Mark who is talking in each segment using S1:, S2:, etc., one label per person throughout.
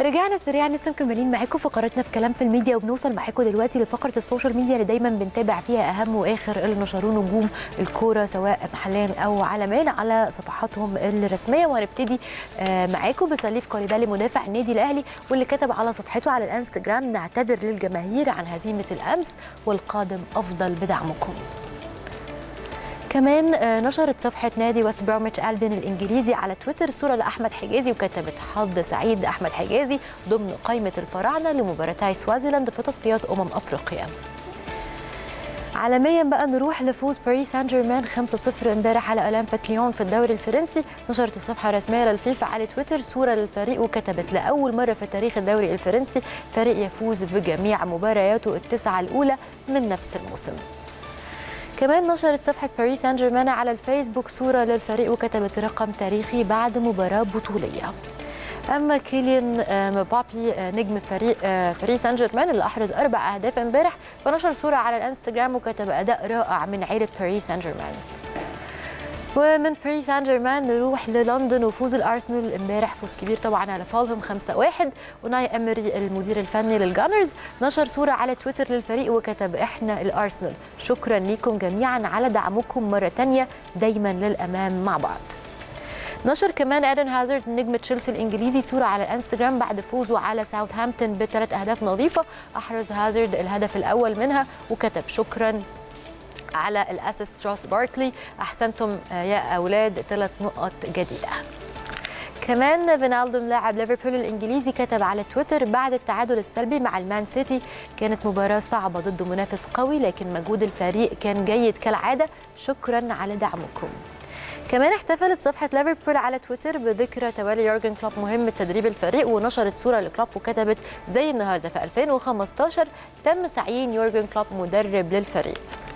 S1: رجعنا سريعا لسه مكملين معاكم فقراتنا في كلام في الميديا وبنوصل معاكم دلوقتي لفقره السوشيال ميديا اللي دايما بنتابع فيها اهم واخر اللي نشروه نجوم الكوره سواء محليا او عالميا على صفحاتهم الرسميه وهنبتدي آه، معاكم بسليف كوليبالي مدافع النادي الاهلي واللي كتب على صفحته على الانستجرام نعتذر للجماهير عن هزيمه الامس والقادم افضل بدعمكم كمان آه، نشرت صفحة نادي وست بروميتش ألبين الإنجليزي على تويتر صورة لأحمد حجازي وكتبت حظ سعيد أحمد حجازي ضمن قائمة الفراعنة لمباراتي سوازيلاند في تصفيات أمم أفريقيا عالميا بقى نروح لفوز باريس سان جيرمان 5-0 امبارح على اولمبيك ليون في الدوري الفرنسي نشرت الصفحه الرسميه للفيفا على تويتر صوره للفريق وكتبت لاول مره في تاريخ الدوري الفرنسي فريق يفوز بجميع مبارياته التسعه الاولى من نفس الموسم كمان نشرت صفحة باريس سان جيرمان على الفيسبوك صورة للفريق وكتبت رقم تاريخي بعد مباراة بطولية اما كيليان آه، مبابي آه، نجم فريق آه، باريس سان جيرمان اللي احرز اربع اهداف امبارح فنشر صوره على الانستجرام وكتب اداء رائع من عيله باريس سان جيرمان ومن باريس سان جيرمان نروح للندن وفوز الارسنال امبارح فوز كبير طبعا على فولهام 5-1 وناي امري المدير الفني للجانرز نشر صوره على تويتر للفريق وكتب احنا الارسنال شكرا لكم جميعا على دعمكم مره تانية دايما للامام مع بعض نشر كمان ادن هازارد نجم تشيلسي الانجليزي صوره على الانستجرام بعد فوزه على ساوثهامبتون بثلاث اهداف نظيفه احرز هازارد الهدف الاول منها وكتب شكرا على الاسيست روس باركلي احسنتم آه، يا اولاد ثلاث نقط جديده كمان فينالدوم لاعب ليفربول الانجليزي كتب على تويتر بعد التعادل السلبي مع المان سيتي كانت مباراه صعبه ضد منافس قوي لكن مجهود الفريق كان جيد كالعاده شكرا على دعمكم كمان احتفلت صفحة ليفربول على تويتر بذكرى تولي يورجن كلوب مهمة تدريب الفريق ونشرت صورة لكلوب وكتبت زي النهاردة في 2015 تم تعيين يورجن كلوب مدرب للفريق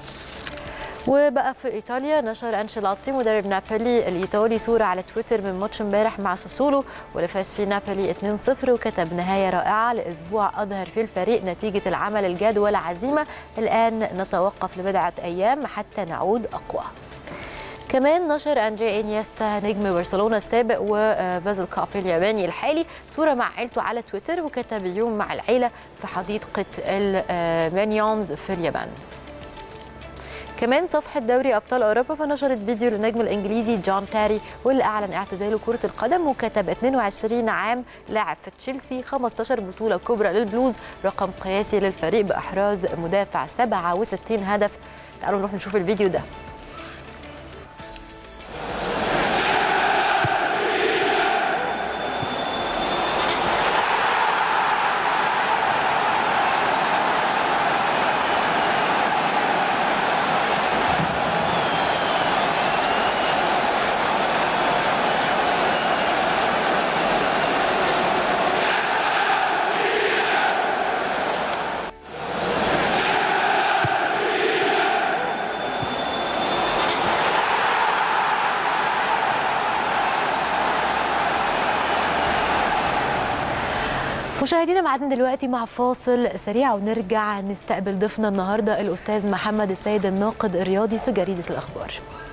S1: وبقى في ايطاليا نشر انشيلوتي مدرب نابولي الايطالي صوره على تويتر من ماتش امبارح مع ساسولو واللي فاز فيه نابولي 2-0 وكتب نهايه رائعه لاسبوع اظهر فيه الفريق نتيجه العمل الجاد والعزيمه الان نتوقف لبضعه ايام حتى نعود اقوى كمان نشر اندري انيستا نجم برشلونه السابق وفازل كاب الياباني الحالي صوره مع عيلته على تويتر وكتب يوم مع العيله في حديقه المانيونز في اليابان كمان صفحة دوري أبطال أوروبا فنشرت فيديو للنجم الإنجليزي جون تاري واللي أعلن اعتزاله كرة القدم وكتب 22 عام لاعب في تشيلسي 15 بطولة كبرى للبلوز رقم قياسي للفريق بإحراز مدافع 67 هدف تعالوا نروح نشوف الفيديو ده مشاهدينا معادنا دلوقتي مع فاصل سريع ونرجع نستقبل ضيفنا النهارده الاستاذ محمد السيد الناقد الرياضي في جريده الاخبار